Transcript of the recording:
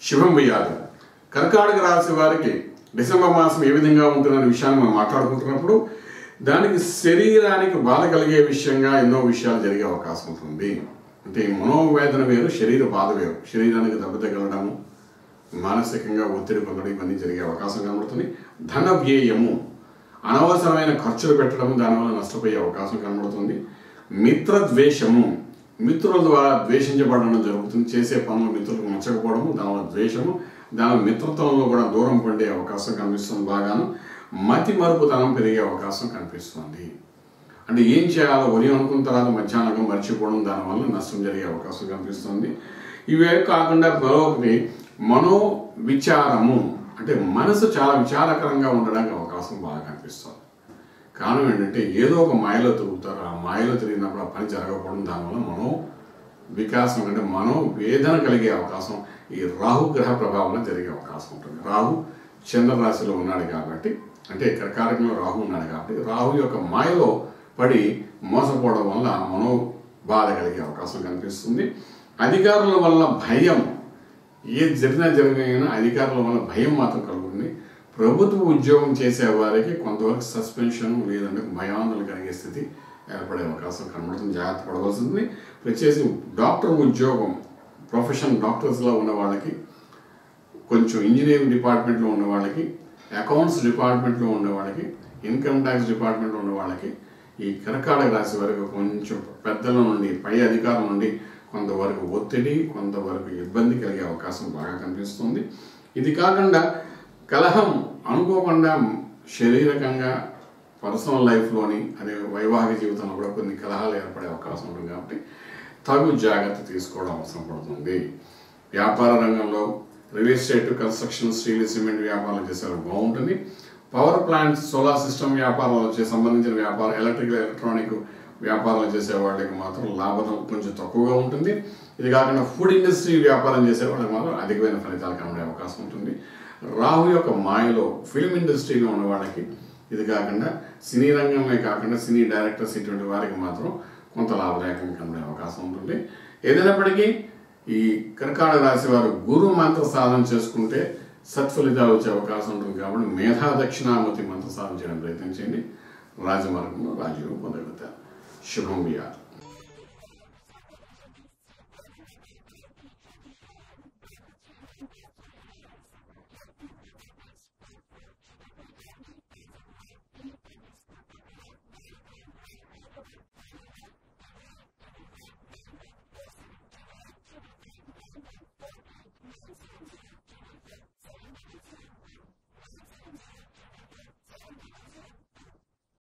శుభం వెయ్యాలి కర్కాటక రాశి వారికి డిసెంబర్ మాసం ఏ విధంగా ఉంటుందనే విషయాన్ని మనం మాట్లాడుకుంటున్నప్పుడు దానికి శరీరానికి బాధ కలిగే విషయంగా ఎన్నో విషయాలు జరిగే అవకాశం ఉంటుంది అంటే ఈ మనోవేదన వేరు శరీర బాధ వేరు శరీరానికి దెబ్బ తగలడము మానసికంగా ఒత్తిడి పొందడం ఇవన్నీ జరిగే అవకాశం కనబడుతుంది ధన వ్యయము అనవసరమైన ఖర్చులు పెట్టడం దానివల్ల నష్టపోయే అవకాశం కనబడుతుంది మిత్ర ద్వేషము మిత్రుల ద్వారా ద్వేషించబడడం జరుగుతుంది చేసే పనులు మిత్రులకు నచ్చకపోవడము దానివల్ల ద్వేషము దాని మిత్రత్వంలో కూడా దూరం పడే అవకాశం కనిపిస్తుంది బాగాను మతి మరుపుతనం పెరిగే అవకాశం కనిపిస్తుంది అంటే ఏం చేయాలో ఉదయం అనుకున్న తర్వాత మధ్యాహ్నం మర్చిపోవడం దానివల్ల నష్టం జరిగే అవకాశం కనిపిస్తుంది ఇవే కాకుండా మరొకటి మనో విచారము అంటే మనసు చాలా విచారకరంగా ఉండడానికి అవకాశం బాగా కనిపిస్తుంది కారణం ఏంటంటే ఏదో ఒక మాయలో తిరుగుతారు ఆ మాయలో తిరిగినప్పుడు ఆ పని జరగకపోవడం దానివల్ల మనో వికాసం అంటే మనో వేదన కలిగే అవకాశం ఈ రాహు గ్రహ ప్రభావంలో జరిగే అవకాశం ఉంటుంది రాహు చంద్ర రాశిలో ఉన్నాడు కాబట్టి అంటే కర్కారకంలో రాహు ఉన్నాడు కాబట్టి రాహు యొక్క మాయలో పడి మోసపోవడం వల్ల మనో బాధ కలిగే అవకాశం కనిపిస్తుంది అధికారుల వల్ల భయం ఏది జరిగినా జరిగినా అధికారుల వల్ల భయం మాత్రం కలుగుతుంది ప్రభుత్వ ఉద్యోగం చేసే వారికి కొంతవరకు సస్పెన్షన్ లేదంటే భయాందోళన కలిగే స్థితి ఏర్పడే అవకాశం కనబడుతుంది జాగ్రత్త పడవలసింది ప్రత్యేకించి డాక్టర్ ఉద్యోగం ప్రొఫెషన్ డాక్టర్స్లో ఉన్న వాళ్ళకి కొంచెం ఇంజనీరింగ్ డిపార్ట్మెంట్లో ఉన్న వాళ్ళకి అకౌంట్స్ డిపార్ట్మెంట్లో ఉన్న వాళ్ళకి ఇన్కమ్ ట్యాక్స్ డిపార్ట్మెంట్లో ఉన్న వాళ్ళకి ఈ కర్కాటక రాశి వరకు కొంచెం పెద్దల నుండి పై అధికారుల నుండి కొంతవరకు ఒత్తిడి కొంతవరకు ఇబ్బంది కలిగే అవకాశం బాగా కనిపిస్తుంది ఇది కాకుండా కలహం అనుకోకుండా శారీరకంగా పర్సనల్ లైఫ్లోని అదే వైవాహిక జీవితంలో కూడా కొన్ని కలహాలు ఏర్పడే అవకాశం ఉంటుంది కాబట్టి తగు జాగ్రత్త తీసుకోవడం అవసరం పడుతుంది వ్యాపార రంగంలో real estate construction steel cement వ్యాపారాలు చేసేవారు బాగుంటుంది పవర్ ప్లాంట్స్ సోలార్ సిస్టమ్ వ్యాపారాలు వచ్చే సంబంధించిన వ్యాపారం ఎలక్ట్రికల్ ఎలక్ట్రానిక్ వ్యాపారాలు చేసే వాళ్ళకి మాత్రం లాభం కొంచెం తక్కువగా ఉంటుంది ఇది కాకుండా ఫుడ్ ఇండస్ట్రీ వ్యాపారం చేసే వాళ్ళకి మాత్రం అధికమైన ఫలితాలు కనబడే అవకాశం ఉంటుంది రాహు యొక్క మాయలో ఫిల్మ్ ఇండస్ట్రీలో ఉన్న వాళ్ళకి ఇది కాకుండా సినీ రంగమే కాకుండా సినీ డైరెక్టర్స్ ఇటువంటి వారికి మాత్రం కొంత లాభదాయకంగా కనబడే అవకాశం ఉంటుంది ఏదైనప్పటికీ ఈ కర్కాటక రాశి వారు గురు మంత్ర సాధన చేసుకుంటే సత్ఫలితాలు వచ్చే అవకాశం ఉంటుంది కాబట్టి మేధా దక్షిణామతి మంత్ర సాధన చేయడం ప్రయత్నించండి రాజమార్గంలో రాజయోగం పొందగలుగుతారు శుభం వియాలి